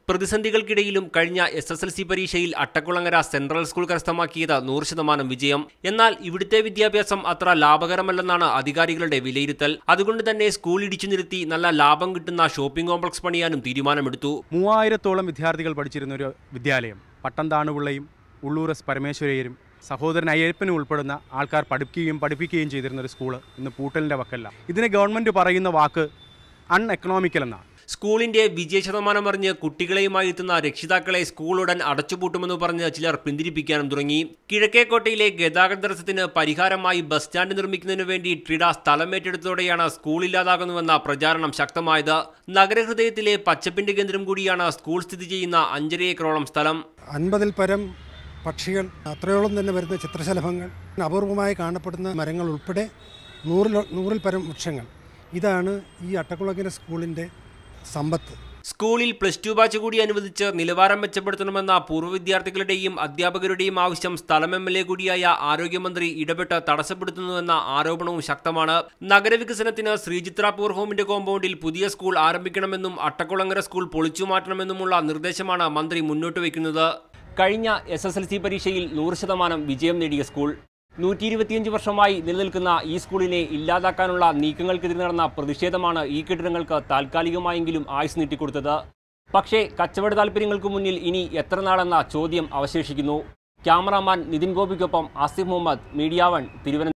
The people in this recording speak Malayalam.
പ്രതിസന്ധികൾക്കിടയിലും കഴിഞ്ഞ എസ് എസ് എൽ സി പരീക്ഷയിൽ അട്ടക്കുളങ്ങര സെൻട്രൽ സ്കൂൾ കരസ്ഥമാക്കിയത് നൂറ് ശതമാനം വിജയം എന്നാൽ ഇവിടുത്തെ വിദ്യാഭ്യാസം അത്ര ലാഭകരമല്ലെന്നാണ് അധികാരികളുടെ വിലയിരുത്തൽ അതുകൊണ്ട് തന്നെ സ്കൂൾ ഇടിച്ചു നിരത്തി നല്ല ലാഭം കിട്ടുന്ന ഷോപ്പിംഗ് കോംപ്ലക്സ് പണിയാനും തീരുമാനമെടുത്തു മൂവായിരത്തോളം വിദ്യാർത്ഥികൾ പഠിച്ചിരുന്ന ഒരു വിദ്യാലയം പട്ടംതാണുപിള്ളയും ഉള്ളൂർ എസ് പരമേശ്വരയ്യരും സഹോദരൻ അയ്യപ്പനും ഉൾപ്പെടുന്ന ആൾക്കാർ പഠിക്കുകയും പഠിപ്പിക്കുകയും ചെയ്തിരുന്ന ഒരു സ്കൂള് ഇന്ന് പൂട്ടലിൻ്റെ വക്കല്ല ഇതിന് ഗവൺമെൻറ് പറയുന്ന വാക്ക് അൺ എക്കണോമിക്കൽ എന്നാണ് സ്കൂളിന്റെ വിജയ ശതമാനം അറിഞ്ഞ് കുട്ടികളെയുമായി എത്തുന്ന രക്ഷിതാക്കളെ സ്കൂൾ ഉടൻ അടച്ചുപൂട്ടുമെന്ന് പറഞ്ഞ് ചിലർ പിന്തിരിപ്പിക്കാനും തുടങ്ങി കിഴക്കേക്കോട്ടയിലെ ഗതാഗത തടസ്സത്തിന് പരിഹാരമായി ബസ് സ്റ്റാൻഡ് നിർമ്മിക്കുന്നതിനു വേണ്ടി ട്രിഡ സ്ഥലമേറ്റെടുത്തതോടെയാണ് സ്കൂൾ ഇല്ലാതാകുന്നുവെന്ന പ്രചാരണം ശക്തമായത് നഗരഹൃദയത്തിലെ പച്ചപ്പിന്റെ കേന്ദ്രം കൂടിയാണ് സ്കൂൾ സ്ഥിതി ചെയ്യുന്ന അഞ്ചര ഏക്കറോളം സ്ഥലം അൻപതിൽ പരം പക്ഷികൾ അത്രയോളം തന്നെ വരുന്ന ചിത്രശലഭങ്ങൾ അപൂർവമായി കാണപ്പെടുന്ന മരങ്ങൾ ഉൾപ്പെടെ നൂറിൽ നൂറിൽ പരം വൃക്ഷങ്ങൾ ഇതാണ് ഈ അട്ടക്കുളങ്ങര സ്കൂളിൻ്റെ സമ്പത്ത് സ്കൂളിൽ പ്ലസ് ടു ബാച്ച് കൂടി അനുവദിച്ച് നിലവാരം മെച്ചപ്പെടുത്തണമെന്ന പൂർവ്വ വിദ്യാർത്ഥികളുടെയും അധ്യാപകരുടെയും ആവശ്യം സ്ഥലം എം എൽ എ കൂടിയായ ആരോഗ്യമന്ത്രി ഇടപെട്ട് തടസ്സപ്പെടുത്തുന്നുവെന്ന ആരോപണവും ശക്തമാണ് നഗരവികസനത്തിന് ശ്രീചിത്രാപൂർ ഹോമിന്റെ കോമ്പൗണ്ടിൽ പുതിയ സ്കൂൾ ആരംഭിക്കണമെന്നും അട്ടക്കുളങ്ങര സ്കൂൾ പൊളിച്ചു മാറ്റണമെന്നുമുള്ള നിർദ്ദേശമാണ് മന്ത്രി മുന്നോട്ട് വയ്ക്കുന്നത് കഴിഞ്ഞ എസ് എസ് എൽ സി പരീക്ഷയിൽ നൂറ് ശതമാനം വിജയം നേടിയ സ്കൂൾ നൂറ്റി ഇരുപത്തിയഞ്ച് വർഷമായി നിലനിൽക്കുന്ന ഈ സ്കൂളിനെ ഇല്ലാതാക്കാനുള്ള നീക്കങ്ങൾക്കെതിരെ നടന്ന പ്രതിഷേധമാണ് ഈ കെട്ടിടങ്ങൾക്ക് താൽക്കാലികമായെങ്കിലും ആയുസ് നീട്ടിക്കൊടുത്തത് പക്ഷേ കച്ചവട താൽപ്പര്യങ്ങൾക്ക് മുന്നിൽ ഇനി എത്ര നാളെന്ന ചോദ്യം അവശേഷിക്കുന്നു ക്യാമറാമാൻ നിതിൻ ഗോപിക്കൊപ്പം ആസിഫ് മുഹമ്മദ് മീഡിയ വൺ തിരുവനന്തപുരം